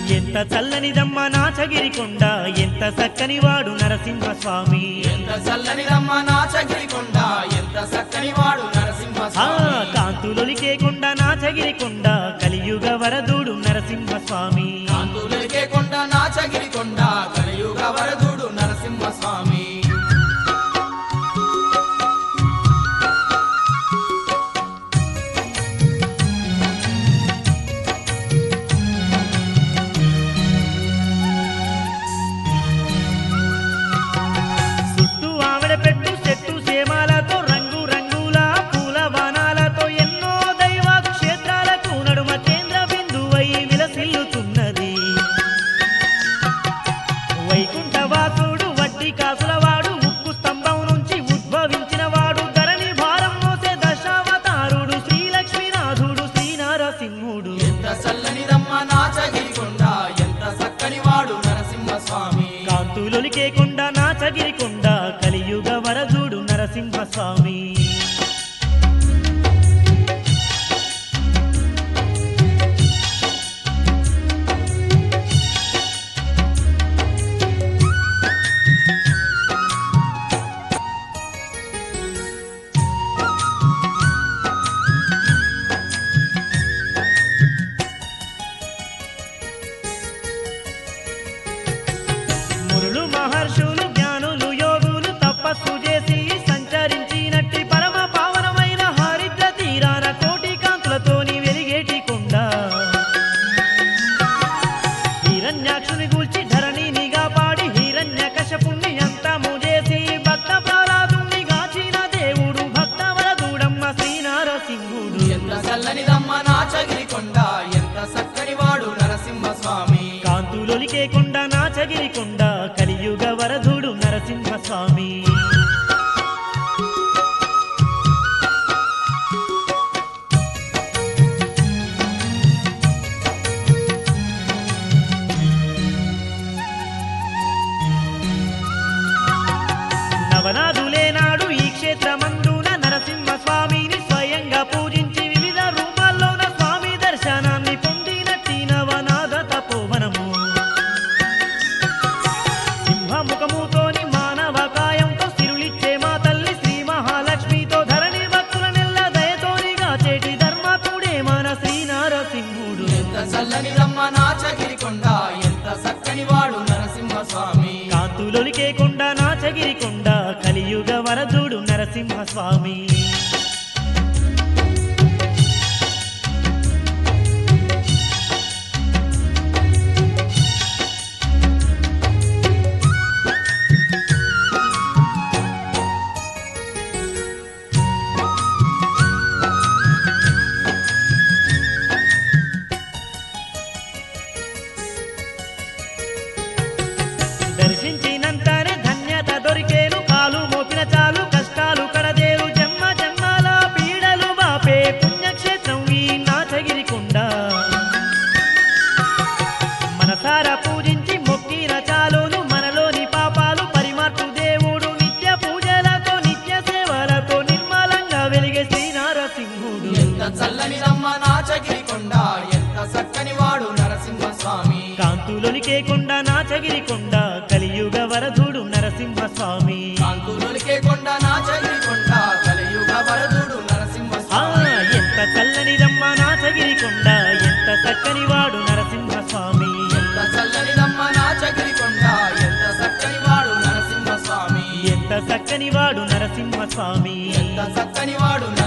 ఎంత చల్లనిదమ్మ నాచగిరి కొండ ఎంత చక్కని వాడు నరసింహస్వామి ఎంత చల్లని రమ్మ నాచగిరి కొండ ఎంత చక్కని వాడు ఆ నరసింహస్వామి కాంతులొలికే కొండ నాచగిరి కొండ కలియుగ వరదుడు నరసింహస్వామి కాంతులకే కొండ నాచగిరి కొండ కలియుగ వరదుడు నరసింహస్వామి చుట్టూ ఆవిడ పెట్టు చెట్టు సేమాలతో రంగు రంగుల పూల వనాలతో ఎన్నో దైవ క్షేత్రాలకు నడుమ కేంద్ర బిందువై విలసిల్లుతున్నది వైకుంఠవాసుడు వడ్డీ కాసులవాడు ముక్కు స్తంభం నుంచి ఉద్భవించిన వాడు ధరణి భారం మోసే దశావతారుడు శ్రీలక్ష్మీనాథుడు శ్రీనారసింహుడు ఎంత చల్లని రమ్మ నాచగిరి కొండ ఎంత చక్కని వాడు నరసింహస్వామి కాంతులొలికే కొండ నాచగిరి కొండ కలియుగ వరదుడు నరసింహస్వామి మురులు మహర్షులు జ్ఞానులు యోగులు తపస్సు చేసి సంచరించినట్టి పరమ పావనమైన హరిద్ర తీరాన కోటి కాంతులతోని వెలిగేటి కొండ హిరణ్యాక్షుని గూల్చి ధరణిని కాపాడి హిరణ్య కశపుణ్ణి అంతము చేసి భక్త ప్రహ్లాదుని గాచిన దేవుడు భక్త వరదూడమ్మ శ్రీనారసింహుడు ఎంత చల్లని రమ్మ నాచగిరి కొండ ఎంత చక్కని వాడు నరసింహస్వామి కాంతులొలికే కొండ నాచగిరి కొండ కలియుగ వరదుడు నరసింహస్వామి నవనాథులే నాడు ఈ క్షేత్రమందున నరసింహస్వామిని స్వయంగా పూజించి వివిధ రూపాల్లోన స్వామి దర్శనాన్ని పొందినట్టి నవనాథ తపోవనము సింహముఖముతోని మానవ కాయంతో సిరులిచ్చే మా తల్లి శ్రీ మహాలక్ష్మితో ధరణి భక్తుల నెల్ల దయతోనిగా చేటి ధర్మకుడే మన శ్రీనారసింహుడు ఎంత చల్లని రమ్మ నాచగిరి కొండ ఎంత చక్కని వాడు నరసింహస్వామి కాంతులొలికే కొండ నాచగిరి కొండ కలియుగ వరదుడు నరసింహస్వామి దర్శించినంతనే ధన్యత దొరికేను కాలు మోపిన చాలు కష్టాలు కడదేరు జన్మ జన్మాల పీడలు బాపే పుణ్యక్షేత్రం ఈ నాచగిరి కొండ మనసారా పూజించి మొక్కిన చాలును మనలోని పాపాలు పరిమార్చు దేవుడు నిత్య పూజలతో నిత్య సేవలతో నిర్మలంగా వెలిగే శ్రీనారసింహుడు ఎంత చల్లని రమ్మ నాచగిరి కొండ ఎంత చక్కని వాడు నరసింహస్వామి కాంతులొలికే కొండ నాచగిరి కొండ కలియుగ వరదుడు నరసింహస్వామి కాంతులకే కొండ నాచగిరి కొండ కలియుగ వరదుడు ఆ నరసింహస్వామి ఎంత చల్లనిదమ్మ నాచగిరి కొండ ఎంత చక్కని వాడు నరసింహస్వామి ఎంత చల్లని రమ్మ నాచగిరి కొండ ఎంత చక్కని వాడు నరసింహస్వామి ఎంత చక్కని వాడు నరసింహస్వామి ఎంత చక్కని వాడు